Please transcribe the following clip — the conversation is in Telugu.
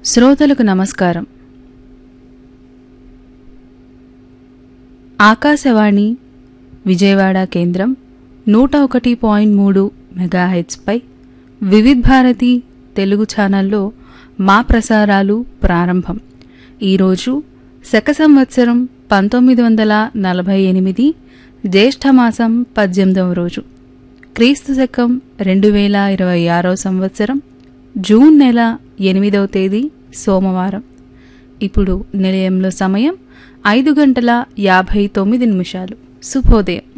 శ్రోతలకు నమస్కారం ఆకాశవాణి విజయవాడ కేంద్రం నూట ఒకటి పాయింట్ మూడు మెగాహెట్స్పై వివిధ్ భారతి తెలుగు ఛానల్లో మా ప్రసారాలు ప్రారంభం ఈరోజు శక సంవత్సరం పంతొమ్మిది వందల నలభై ఎనిమిది జ్యేష్ఠమాసం పద్దెనిమిదవ రోజు క్రీస్తు శకం రెండు వేల ఇరవై ఆరో సంవత్సరం జూన్ నెల ఎనిమిదవ తేదీ సోమవారం ఇప్పుడు నిలయంలో సమయం ఐదు గంటల యాభై తొమ్మిది నిమిషాలు శుభోదయం